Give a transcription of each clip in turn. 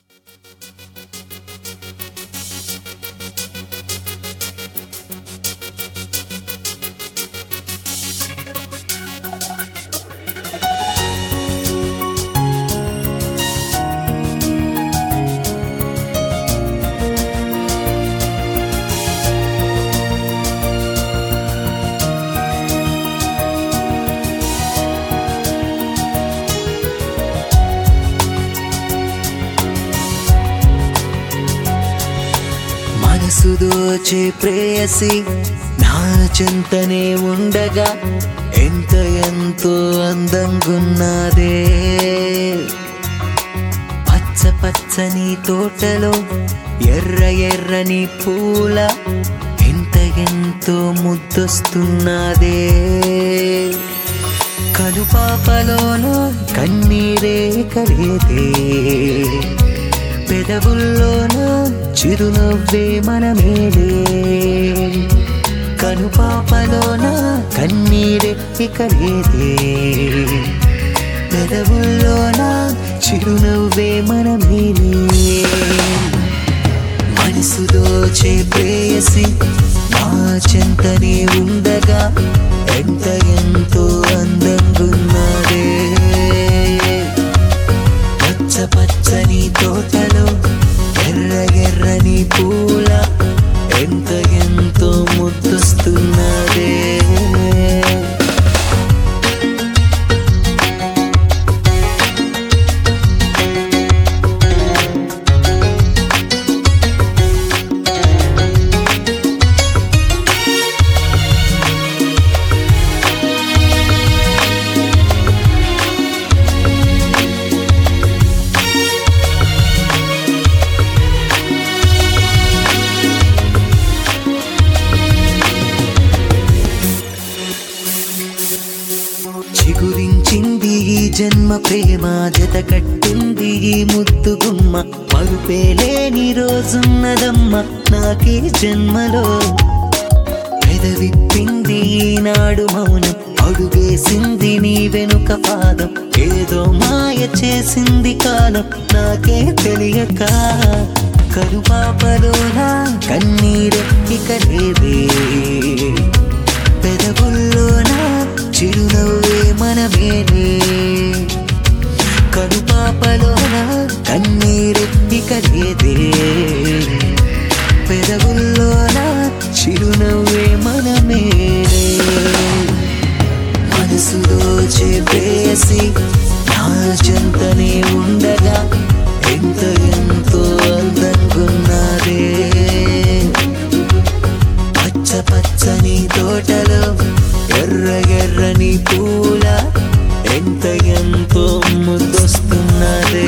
మనసు దోచే ప్రేయసి నా చింతనే ఉండగా ఎంత ఎంతో అందంగున్నదే పచ్చ పచ్చని తోటలో ఎర్ర ఎర్రని పూల ఎంత ఎంతో ముద్దొస్తున్నదే కనుపాపలోన కన్నీరే కలిగే పెదవుల్లోన చిరునవ్వే మనమేలే కనుపాపలోన కన్నీరే కలిగే పెదవుల్లోన చిరునవ్వే మనమేలే మనసు దోచే ప్రేయసి మా చెంతనే ఉండగా ఎంత ఎంతో అందంగున్నదే పచ్చ పచ్చని తోటలో ఎర్ర ఎర్రని పూల ఎంత ఎంతో ముద్దొస్తున్నదే చిగురించింది ఈ జన్మ ప్రేమ జత కట్టింది ఈ ముద్దు గుమ్మ మరుపేలేని రోజున్నదమ్మ నాకే జన్మలో పెదవిప్పింది ఈనాడు మౌనం అడుగేసింది నీ వెనుక పాదం ఏదో మాయ చేసింది కాలం నాకే తెలియక కరుపాపలోనా కన్నీరెక్కిక లేదే పెదవుల్లోన చిరునవ్వే మనమేలే కనుపాపలోన కన్నీరెత్తిక లేదే పెదవుల్లోన చిరునవ్వే మనమేలే మనసు దోచే ప్రేయసి నా చెంతనే ఉండగా ఎంత ఎంతో అందంగున్నదే పచ్చ పచ్చని తోటలో ఎర్ర ఎర్రని పూల ఎంత ఎంతో ముద్దొస్తున్నదే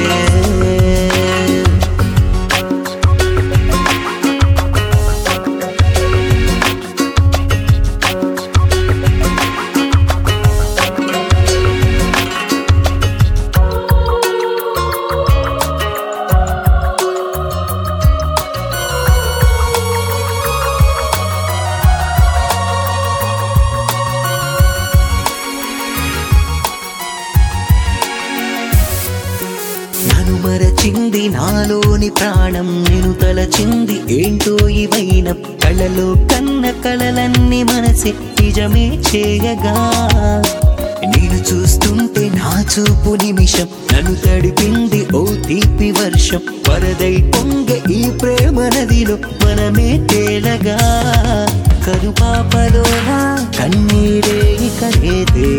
నన్ను మరచింది నాలోని ప్రాణం నేను తలచింది ఏంటో ఇవైన కళ్ళలో కన్న కలలన్నీ మనసే నిజమే చేయగా నేను చూస్తుంటే నా చూపు నిమిషం నన్ను తడిపింది ఓ తీపి వర్షం వరదై పొంగ ఈ ప్రేమ నదిలో మనమే తేలగా కరుపాపలోన కన్నీరే ఇక లేదే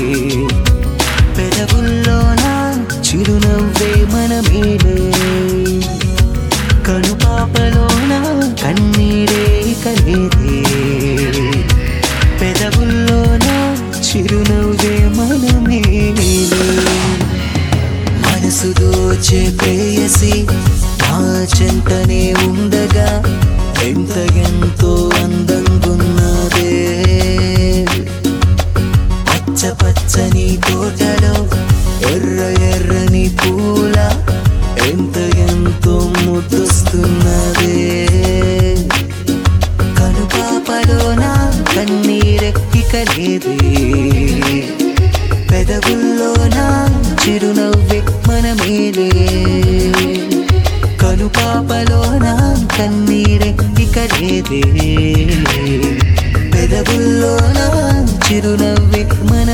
పెదవుల్లోన చిరునవ్వే మనమేలే కనుపాపలోన కన్నీరే కలిదే పెదవుల్లోన చిరునవ్వే మనమేలే మనసు దోచే ప్రేయసి నా చెంతనే ఉండగా ఎంత ఎంతో అందంగున్నదే పచ్చ పచ్చని తోటలో ఎర్ర ఎర్రని పూల ఎంత ఎంతో ముద్దొస్తున్నదే కనుపాపలోన కన్నీరెక్కిక లేదే పెదవుల్లోన చిరునవ్వే మనమేలే పాపలోన కన్నీరే ఇక లేదే పెదవుల్లోన చిరునవ్వే మన